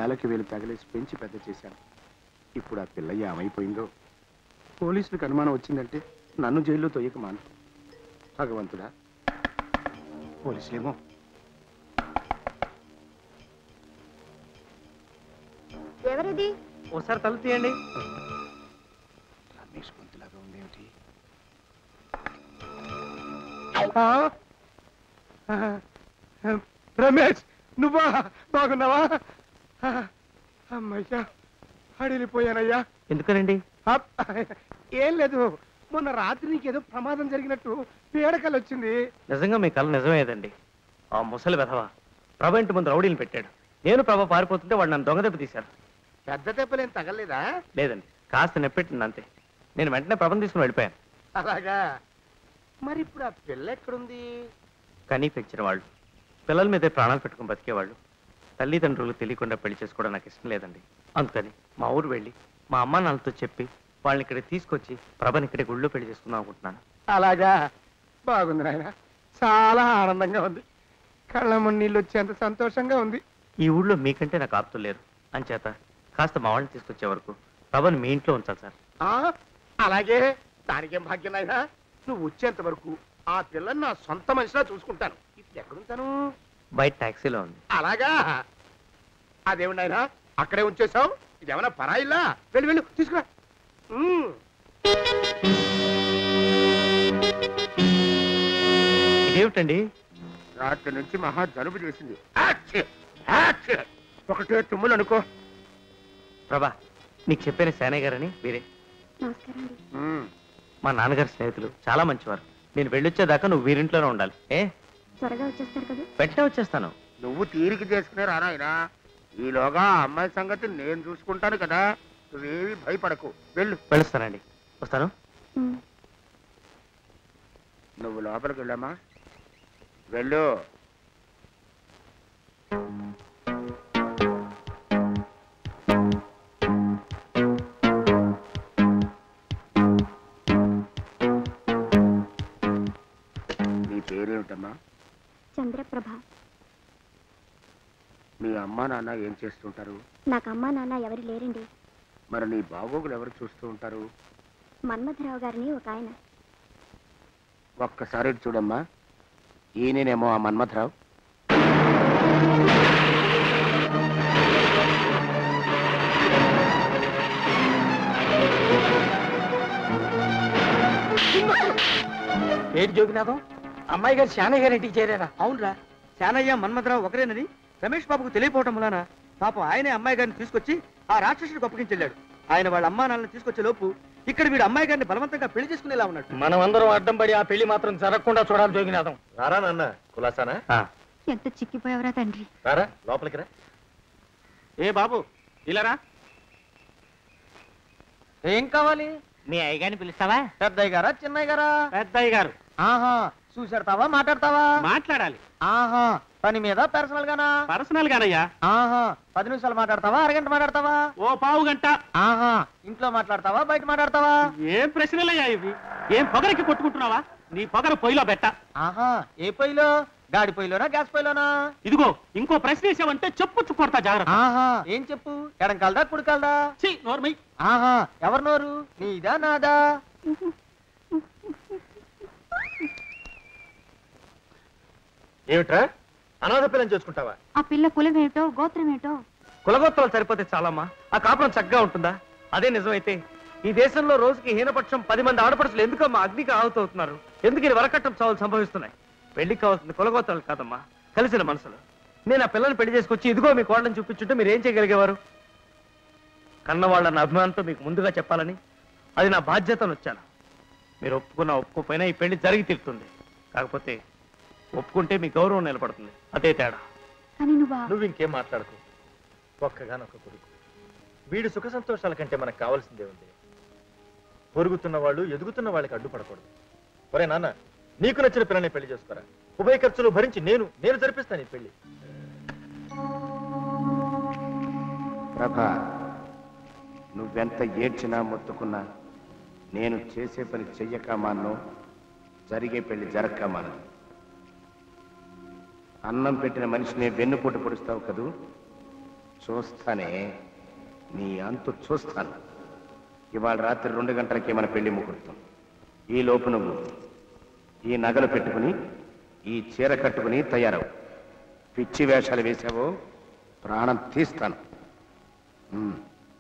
వేలకి వేలు తగిలేసి పెంచి పెద్ద చేశాను ఇప్పుడు ఆ పిల్ల ఏమైపోయిందో పోలీసులకు అనుమానం వచ్చిందంటే నన్ను జైల్లో తొయ్యక మాను భగవంతుడా పోలీసులేమో ఎవరిది ఒకసారి తలుపు తీయండి రమేష్ పంతులాగా ఉందేమిటి రమేష్ నువ్వా బాగున్నావా అమ్మయ్యా అడిలిపోయానయ్యా ఎందుకనండి అప్. ఏం లేదు మొన్న రాత్రి నీకేదో ప్రమాదం జరిగినట్టు పీడకలు వచ్చింది నిజంగా మీ కళ నిజమేదండి ఆ ముసలి వెధవ ప్రభ ఇంటి ముందు రౌడీని పెట్టాడు నేను ప్రభ పారిపోతుంటే వాడు నన్ను దొంగ దెబ్బ తీశారు పెద్ద దెబ్బలేం తగలేదా లేదండి కాస్త నెప్పెట్టింది అంతే నేను వెంటనే ప్రభను తీసుకుని వెళ్ళిపోయాను అలాగా మరి ఇప్పుడు ఆ పిల్ల ఎక్కడుంది కనీ పెంచిన వాళ్ళు పిల్లల మీదే ప్రాణాలు పెట్టుకుని బతికేవాళ్ళు తల్లిదండ్రులు తెలియకుండా పెళ్లి చేసుకోవడం నాకు ఇష్టం లేదండి అందుకని మా ఊరు వెళ్ళి మా అమ్మా నాన్నలతో చెప్పి వాళ్ళని ఇక్కడ తీసుకొచ్చి ప్రభని ఇక్కడ గుళ్ళో పెళ్లి చేసుకుందాం అనుకుంటున్నాను అలాగా బాగుంది నాయన చాలా ఆనందంగా ఉంది కళ్ళ నీళ్ళు వచ్చేంత సంతోషంగా ఉంది ఈ ఊళ్ళో మీకంటే నాకు ఆప్తులు లేరు అంచేత కాస్త మా వాళ్ళని తీసుకొచ్చే వరకు ప్రభని మీ ఇంట్లో ఉంచాలి సార్ ఆ అలాగే దానికేం భాగ్యం నాయనా నువ్వు వచ్చేంత వరకు ఆ పిల్లని నా సొంత మనిషిలా చూసుకుంటాను ఇప్పుడు ఎక్కడుంటాను బయట టాక్సీలో ఉంది అలాగా అదేమిటి నాయనా అక్కడే ఉంచేసావు ఇదేమన్నా పరాయిల్లా వెళ్ళి వెళ్ళు తీసుకురా ఉమ్. ఇదేమిటండి రాత్రి నుంచి మహా జలుబు చేసింది ఆచ్చి! ఆచ్చి! ఒకటే తుమ్ములు అనుకో ప్రభా నీకు చెప్పిన సేనయ్య గారని వీరే నమస్కారం అండి ఉమ్. మా నాన్నగారి స్నేహితులు చాలా మంచివారు నేను వెళ్ళొచ్చేదాకా నువ్వు వీరింట్లోనే ఉండాలి ఏ త్వరగా వచ్చేస్తారు కదా వెంటనే వచ్చేస్తాను నువ్వు తీరిక చేసుకునే రానాయనా ఈలోగా ఆ అమ్మాయి సంగతి నేను చూసుకుంటాను కదా నువ్వేమి భయపడకు వెళ్ళు వెళ్ళొస్తానండి వస్తాను ఉమ్. నువ్వు లోపలికి వెళ్ళమ్మా వెళ్ళు నీ పేరేమిటమ్మా చంద్రప్రభ మీ అమ్మా నాన్న ఏం చేస్తుంటారు నాకు అమ్మా నాన్న ఎవరు లేరండి మరి నీ బాగోగులు ఎవరు చూస్తూ ఉంటారు మన్మథరావు గారిని ఒక ఆయన ఒక్కసారి ఇటు చూడమ్మా ఈయనేనేమో ఆ మన్మథరావు ఏంటి జోగినాథం అమ్మాయి గారు శానయ్య గారి ఇంటికి చేరారా అవునరా శానయ్య మన్మథరావు ఒకరేనని రమేష్ బాబుకు తెలియపోవటం వలన పాపం ఆయనే అమ్మాయి గారిని తీసుకొచ్చి ఆ రాక్షసుడికి అప్పగించెళ్ళాడు ఆయన వాళ్ళ అమ్మా నాన్నని తీసుకొచ్చే లోపు ఇక్కడ వీడు అమ్మాయి గారిని బలవంతంగా పెళ్లి చేసుకునేలా ఉన్నాడు మనం అందరం అడ్డం పడి ఆ పెళ్లి మాత్రం జరగకుండా చూడాలి జోగినాథం రారా నాన్న కులాసానా ఎంత చిక్కిపోయావరా తండ్రి రారా లోపలికి రా ఏ బాబు ఇలారా ఏం కావాలి మీ అయ్యగారిని పిలుస్తావా పెద్దయ్య గారా చిన్నయ్య గారా పెద్దయ్య గారు ఆహా చూసాడతావా మాట్లాడతావా మాట్లాడాలి ఆహా పని మీద పర్సనల్ గానా పర్సనల్ గానయ్యా ఆహా పది నిమిషాలు మాట్లాడతావా అరగంట మాట్లాడతావా ఓ పావు గంట ఆహా ఇంట్లో మాట్లాడతావా బయట మాట్లాడతావా ఏం ప్రశ్నలయ్యా ఇవి ఏం పొగరికి కొట్టుకుంటున్నావా నీ పొగరు పొయ్యిలో పెట్ట ఆహా ఏ పొయ్యిలో గాడి పొయ్యిలోనా గ్యాస్ పొయ్యిలోనా ఇదిగో ఇంకో ప్రశ్న వేసావంటే చెప్పు కొడతా జాగ్రత్త ఆహా ఏం చెప్పు ఎడం కాలదా కుడి కాలదా ఛీ, నోర్మై ఆహా ఎవరు నోరు నీదా నాదా ఏమిట్రా అనాథ పిల్లని చేసుకుంటావా ఆ పిల్ల కులం ఏమిటో గోత్రం ఏమిటో కులగోత్రాలు సరిపోతే చాలమ్మా ఆ కాపురం చక్కగా ఉంటుందా అదే నిజమైతే ఈ దేశంలో రోజుకి హీనపక్షం పది మంది ఆడపడుచులు ఎందుకమ్మా అగ్నికి ఆహుతవుతున్నారు ఎందుకు ఇది వరకట్టం చావులు సంభవిస్తున్నాయి పెళ్లికి కావాల్సింది కులగోత్రాలు కాదమ్మా కలిసిన మనసులు నేను ఆ పిల్లని పెళ్లి చేసుకొచ్చి ఇదిగో మీ కోళ్ళని చూపించుంటే మీరు ఏం చేయగలిగేవారు కన్నవాళ్ళన్న అభిమానంతో మీకు ముందుగా చెప్పాలని అది నా బాధ్యతను వచ్చాను మీరు ఒప్పుకున్నా ఒప్పుకోపోయినా ఈ పెళ్లి జరిగి తీరుతుంది కాకపోతే ఒప్పుకుంటే మీ గౌరవం నిలబడుతుంది అదే తేడా కానీ నువ్వు ఆ- నువ్వు ఇంకేం మాట్లాడకు ఒక్కగానొక్క కొడుకు వీడి సుఖ సంతోషాల కంటే మనకు కావాల్సిందే ఉంది పొరుగుతున్న వాళ్ళు ఎదుగుతున్న వాళ్ళకి అడ్డుపడకూడదు ఒరే నాన్న నీకు నచ్చిన పిల్లని పెళ్లి చేసుకోరా ఉభయ ఖర్చులు భరించి నేను నేను జరిపిస్తాను ఈ పెళ్లి ప్రభా నువ్వెంత ఏడ్చినా మొత్తుకున్నా నేను చేసే పని చెయ్యక మాను జరిగే పెళ్లి జరక్క మాను అన్నం పెట్టిన మనిషిని వెన్నుపోటు పొడుస్తావు కదూ చూస్తానే నీ అంతు చూస్తాను ఇవాళ రాత్రి రెండు గంటలకి మన పెళ్లి ముహూర్తం ఈ లోపు నువ్వు ఈ నగలు పెట్టుకుని ఈ చీర కట్టుకుని తయారవు పిచ్చి వేషాలు వేశావో ప్రాణం తీస్తాను ఉమ్.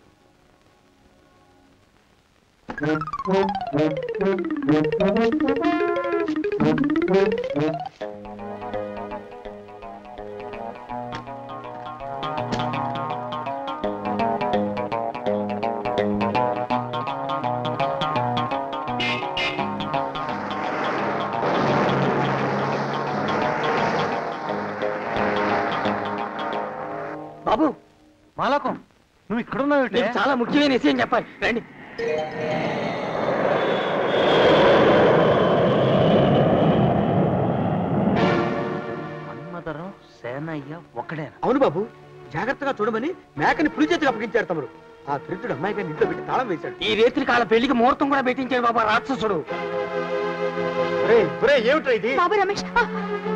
బాబు మాలకం నువ్వు ఇక్కడున్నావు నీకు చాలా ముఖ్యమైన విషయం చెప్పాలి రండి మన్మధరం సేనయ్య ఒకడేనా అవును బాబు జాగ్రత్తగా చూడమని మేకని పులి చేతికి అప్పగించారు తమరు ఆ దరిద్రుడు అమ్మాయి గారిని ఇంట్లో పెట్టి తాళం వేశాడు ఈ రేత్రి కాల పెళ్లికి ముహూర్తం కూడా పెట్టించాడు బాబా రాక్షసుడు ఒరేయ్, ఒరేయ్, ఏమిట్రా ఇది బాబు రమేష్ ఆ!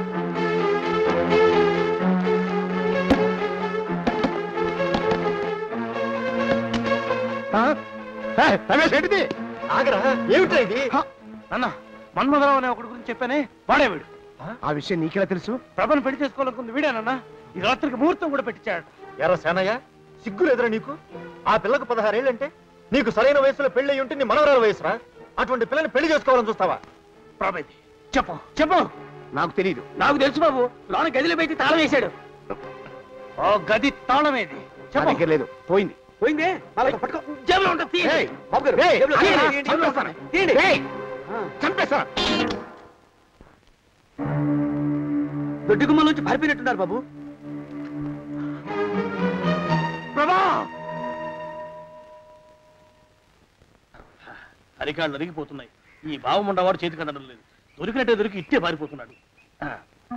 ఆ? ఏయ్, రమేష్ ఏంటిది ఆగరా ఏమిట్రా ఇది అన్న మన్మధరం అనే ఒకటి గురించి చెప్పానే వాడే వీడు ఆ విషయం నీకెలా తెలుసు ప్రభను పెళ్లి చేసుకోవాలనుకుంది వీడేనన్నా ఈ రాత్రికి ముహూర్తం కూడా పెట్టించాడు ఎరా సేనయ్య సిగ్గులు ఎదురా నీకు ఆ పిల్లకు పదహారేళ్ళంటే నీకు సరైన వయసులో పెళ్లి అయి ఉంటే నీ మనవరాల వయసురా అటువంటి పిల్లని పెళ్లి చేసుకోవాలని చూస్తావా ప్రభేది చెప్పు చెప్పు నాకు తెలియదు నాకు తెలుసు బాబు లోన గదిలో పెట్టి తాళం వేశాడు ఓ గది తాళమేది నా చెప్పు దగ్గర లేదు పోయింది పోయిందే వాళ్ళకి పట్టుకో జేబులో ఉంటుంది తీయండి. ఏయ్, బాబు గారు, ఏయ్, జేబులో తీయండి, తీయండి, చంపేస్తాను. తీయండి. ఏయ్, ఆ, చంపేస్తా దొడ్డి గుమ్మల నుంచి పారిపోయినట్టున్నారు బాబు ప్రభా అరికాళ్ళు అరిగిపోతున్నాయి ఈ బావముండవాడు చేతికి అందడం లేదు దొరికినట్టే దొరికి ఇట్టే పారిపోతున్నాడు ఆ.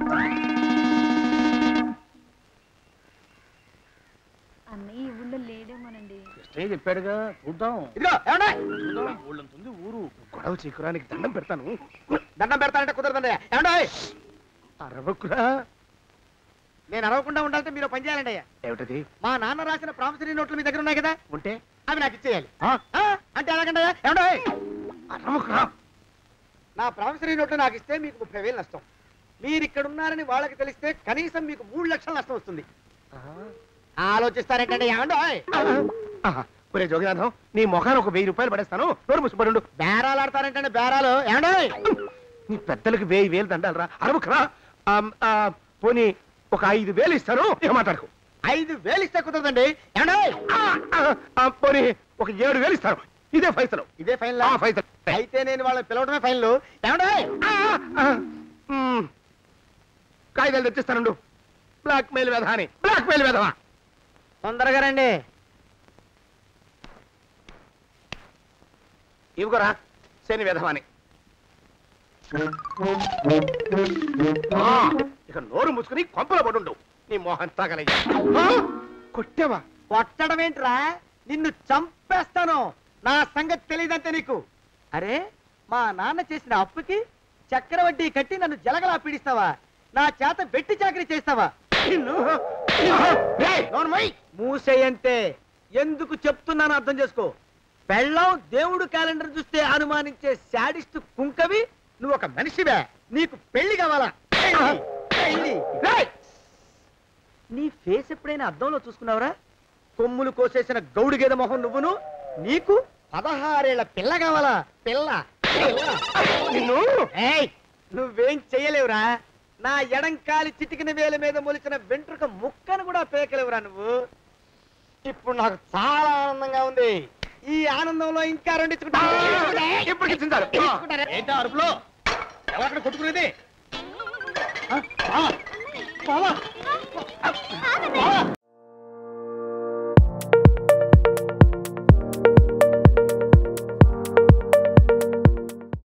అన్నయ్య ఈ ఊళ్ళో లేడేమోనండి కృష్ణయ్య చెప్పాడుగా చూద్దాం ఇదిగో ఏమండే చూద్దాం ఊళ్ళంతుంది ఊరు గొడవ చీకురానికి దండం పెడతాను దండం పెడతానంటే కుదరదండి ఏమండే అరవకురా నేను అరవకుండా ఉండాలంటే మీరు పని చేయాలండి అయ్యా ఏమిటది మా నాన్న రాసిన ప్రామిసరీ నోట్లు మీ దగ్గర ఉన్నాయి కదా ఉంటే అవి నాకు ఇచ్చేయాలి ఆ? ఆ, అంటే ఎలాగండి అయ్యా ఏమండే అరవకురా నా ప్రామిసరీ నోట్లు నాకు ఇస్తే మీకు ముప్పై వేలు నష్టం మీరు ఇక్కడ ఉన్నారని వాళ్ళకి తెలిస్తే కనీసం మీకు మూడు లక్షల నష్టం వస్తుంది ఆలోచిస్తారేంటండి ఏమండో ఆహా, ఒరే జోగినాథం నీ మొఖాన్ని ఒక వెయ్యి రూపాయలు పడేస్తాను నోరు ముసిపడు బేరాలు ఆడతారేంటండి బేరాలు ఏమండో నీ పెద్దలకు వెయ్యి వేలు దండాలరా అరవకురా ఆమ్, ఆ, పోనీ ఒక ఐదు వేలు ఇస్తాను ఇక మాట్లాడుకో ఐదు వేలు ఇస్తే కుదరదండి ఏమండో ఆ, ఆ, ఆ, పోనీ ఒక ఏడు వేలు ఇస్తాను ఇదే ఫైసలు ఇదే ఫైనల్ ఆ, ఫైసలు అయితే నేను వాళ్ళని పిలవడమే ఫైనల్ ఏమండో ఆ, ఆ, మ్, కాగితాలు తెచ్చిస్తానుండు బ్లాక్ మెయిల్ వెధ అని బ్లాక్ మెయిల్ వెధవా తొందరగా రండి ఇవిగోరా శని వెధవాని ఆ, ఇక నోరు మూసుకుని కొంపలో పడుండు నీ మోహన్ తాగలయ్యా ఆ, కొట్టావా కొట్టడం ఏంట్రా నిన్ను చంపేస్తాను నా సంగతి తెలియదంటే నీకు అరే మా నాన్న చేసిన అప్పుకి చక్రవడ్డీ కట్టి నన్ను జలగలా పీడిస్తావా నా చేత బెట్టి చాకరీ చేస్తావా నిన్ను రేయ్, నోర్మై మూసేయంతే ఎందుకు చెప్తున్నాను అర్థం చేసుకో పెళ్ళం దేవుడు క్యాలెండర్ చూస్తే అనుమానించే శాడిస్ట్ కుంకవి నువ్వు ఒక మనిషివే నీకు పెళ్లి కావాలా పెళ్లి, పెళ్లి. రేయ్, నీ ఫేస్ ఎప్పుడైనా అద్దంలో చూసుకున్నావురా కొమ్ములు కోసేసిన గౌడు గేదె మొహం నువ్వును నీకు పదహారేళ్ల పిల్ల కావాలా పిల్ల పిల్ల. నిన్ను ఏయ్, నువ్వేం చెయ్యలేవురా నా ఎడంకాలి చిటికిన వేల మీద మొలిచిన వెంట్రుక ముక్కను కూడా పేకలేవురా నువ్వు ఇప్పుడు నాకు చాలా ఆనందంగా ఉంది ఈ ఆనందంలో ఇంకా రెండించుకుంటా ఇప్పటికి చింతారు ఏంటా అరుపులో ఎవరక్కడ కొట్టుకునేది బావా, బావా, బావా,